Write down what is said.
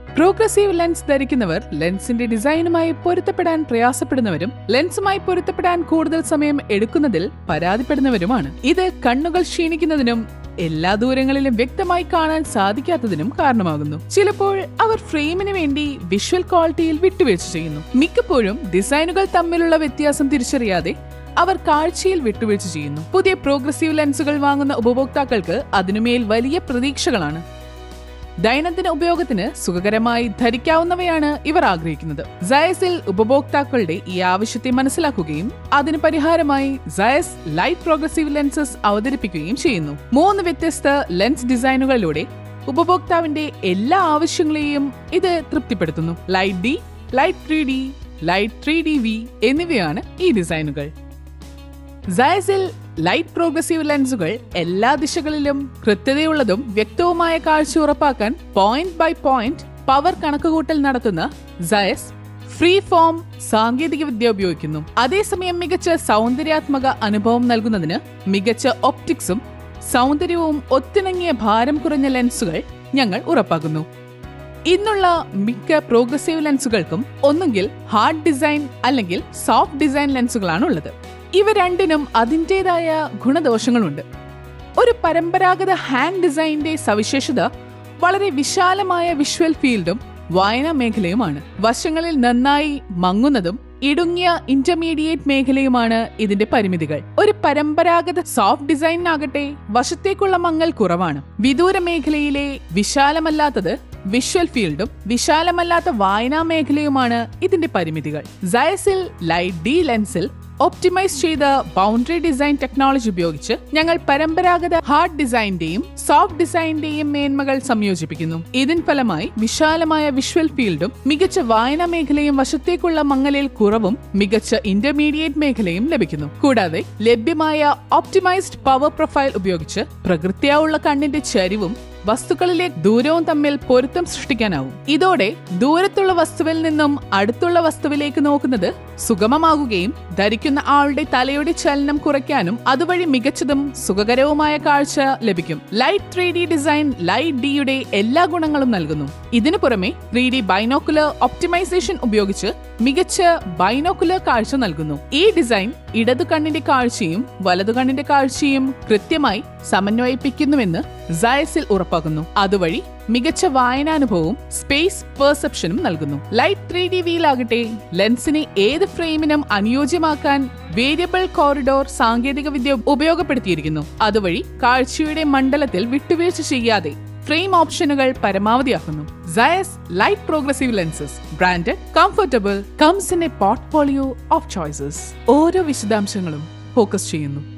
progressive lens ധരിക്കുന്നവർ ലെൻസിന്റെ ഡിസൈനുമായി പൊരുത്തപ്പെടാൻ പ്രയാസപ്പെടുന്നവരും ലെൻസുമായി പൊരുത്തപ്പെടാൻ കൂടുതൽ സമയം എടുക്കുന്നതിൽ പരാതിപ്പെടുന്നവരുമാണ് ഇത് കണ്ണുകൾ ക്ഷീണിക്കുന്നതിനും എല്ലാ ദൂരങ്ങളിലും വ്യക്തമായി കാണാൻ സാധിക്കാത്തതിനും കാരണമാകുന്നു ചിലപ്പോൾ അവർ ഫ്രെയിമിന് വേണ്ടി വിഷ്വൽ ക്വാളിറ്റിയിൽ വിട്ടുവീഴ്ച ചെയ്യുന്നു മിക്കപ്പോഴും ഡിസൈനുകൾ തമ്മിലുള്ള വ്യത്യാസം തിരിച്ചറിയാതെ അവർ കാഴ്ചയിൽ വിട്ടുവീഴ്ച ചെയ്യുന്നു പുതിയ പ്രോഗ്രസീവ് ലെൻസുകൾ വാങ്ങുന്ന ഉപഭോക്താക്കൾക്ക് അതിനുമേൽ വലിയ പ്രതീക്ഷകളാണ് ദൈനംദിന ഉപയോഗത്തിന് സുഖകരമായി ധരിക്കാവുന്നവയാണ് ഇവർ ആഗ്രഹിക്കുന്നത് സയസിൽ ഉപഭോക്താക്കളുടെ ഈ ആവശ്യത്തെ മനസ്സിലാക്കുകയും അതിന് പരിഹാരമായി സയസ് ലൈറ്റ് പ്രോഗ്രസീവ് ലെൻസസ് അവതരിപ്പിക്കുകയും ചെയ്യുന്നു മൂന്ന് വ്യത്യസ്ത ലെൻസ് ഡിസൈനുകളിലൂടെ ഉപഭോക്താവിന്റെ എല്ലാ ആവശ്യങ്ങളെയും ഇത് തൃപ്തിപ്പെടുത്തുന്നു light D light three D light three D V എന്നിവയാണ് ഈ ഡിസൈനുകൾ സയസിൽ ലൈറ്റ് പ്രോഗ്രസീവ് ലെൻസുകൾ എല്ലാ ദിശകളിലും കൃത്യതയുള്ളതും വ്യക്തവുമായ കാഴ്ച ഉറപ്പാക്കാൻ പോയിന്റ് ബൈ പോയിന്റ് പവർ കണക്കുകൂട്ടൽ നടത്തുന്ന സയസ് ഫ്രീ ഫോം സാങ്കേതിക വിദ്യ ഉപയോഗിക്കുന്നു അതേസമയം മികച്ച സൗന്ദര്യാത്മക അനുഭവം നൽകുന്നതിന് മികച്ച ഒപ്റ്റിക്സും സൗന്ദര്യവും ഒത്തിണങ്ങിയ ഭാരം കുറഞ്ഞ ലെൻസുകൾ ഞങ്ങൾ ഉറപ്പാക്കുന്നു ഇന്നുള്ള മിക്ക പ്രോഗ്രസീവ് ലെൻസുകൾക്കും ഒന്നുകിൽ ഹാർഡ് ഡിസൈൻ അല്ലെങ്കിൽ സോഫ്റ്റ് ഡിസൈൻ ലെൻസുകളാണ് ഉള്ളത് ഇവ രണ്ടിനും അതിൻ്റെതായ ഗുണദോഷങ്ങളുണ്ട് ഒരു പരമ്പരാഗത ഹാൻഡ് ഡിസൈനിന്റെ സവിശേഷത വളരെ വിശാലമായ വിഷ്വൽ ഫീൽഡും വായനാ മേഖലയുമാണ് വശങ്ങളിൽ നന്നായി മങ്ങുന്നതും ഇടുങ്ങിയ ഇന്റർമീഡിയറ്റ് മേഖലയുമാണ് ഇതിന്റെ പരിമിതികൾ ഒരു പരമ്പരാഗത സോഫ്റ്റ് ഡിസൈനാകട്ടെ വശത്തേക്കുള്ള മങ്ങൽ കുറവാണ് വിദൂര മേഖലയിലെ വിശാലമല്ലാത്തത് വിഷ്വൽ ഫീൽഡും വിശാലമല്ലാത്ത വായനാ മേഖലയുമാണ് ഇതിന്റെ പരിമിതികൾ സയസിൽ ലൈറ്റ് ഡി ലെൻസിൽ ഒപ്റ്റിമൈസ് ചെയ്ത ബൗണ്ടറി ഡിസൈൻ ടെക്നോളജി ഉപയോഗിച്ച് ഞങ്ങൾ പരമ്പരാഗത ഹാർഡ് ഡിസൈനിന്റെയും സോഫ്റ്റ് ഡിസൈനിന്റെയും മേന്മകൾ സംയോജിപ്പിക്കുന്നു ഇതിൻ ഫലമായി വിശാലമായ വിഷ്വൽ ഫീൽഡും മികച്ച വായനാ മേഖലയും വശത്തേക്കുള്ള മങ്ങലിൽ കുറവും മികച്ച ഇന്റർമീഡിയറ്റ് മേഖലയും ലഭിക്കുന്നു കൂടാതെ ലഭ്യമായ ഓപ്റ്റിമൈസ്ഡ് പവർ പ്രൊഫൈൽ ഉപയോഗിച്ച് പ്രകൃത്യാവുള്ള കണ്ണിന്റെ ചരിവും വസ്തുക്കളിലെ ദൂരവും തമ്മിൽ പൊരുത്തം സൃഷ്ടിക്കാനാവും ഇതോടെ ദൂരത്തുള്ള വസ്തുവിൽ നിന്നും അടുത്തുള്ള വസ്തുവിലേക്ക് നോക്കുന്നത് സുഗമമാകുകയും ധരിക്കുന്ന ആളുടെ തലയുടെ ചലനം കുറയ്ക്കാനും അതുവഴി മികച്ചതും സുഖകരവുമായ കാഴ്ച ലഭിക്കും light three D design light ഡിയുടെ എല്ലാ ഗുണങ്ങളും നൽകുന്നു ഇതിനു പുറമെ ത്രീ ഡി ബൈനോക്കുലർ ഒപ്റ്റിമൈസേഷൻ ഉപയോഗിച്ച് മികച്ച ബൈനോക്കുലർ കാഴ്ച നൽകുന്നു ഈ ഡിസൈൻ ഇടതു കണ്ണിന്റെ കാഴ്ചയും വലതു കണ്ണിന്റെ കാഴ്ചയും കൃത്യമായി സമന്വയിപ്പിക്കുന്നുവെന്ന് സയസിൽ ഉറപ്പാക്കുന്നു അതുവഴി മികച്ച വായനാനുഭവവും സ്പേസ് പെർസെപ്ഷനും നൽകുന്നു ലൈറ്റ് ത്രീ ഡി വിയിലാകട്ടെ ലെൻസിനെ ഏത് ഫ്രെയിമിനും അനുയോജ്യമാക്കാൻ വേരിയബിൾ കോറിഡോർ സാങ്കേതിക വിദ്യ ഉപയോഗപ്പെടുത്തിയിരിക്കുന്നു അതുവഴി കാഴ്ചയുടെ മണ്ഡലത്തിൽ വിട്ടുവീഴ്ച ചെയ്യാതെ ഫ്രെയിം ഓപ്ഷനുകൾ പരമാവധിയാക്കുന്നു Zeiss light progressive lenses brand comfortable comes in a portfolio of choices ഓരോ വിശദാംശങ്ങളും ഫോക്കസ് ചെയ്യുന്നു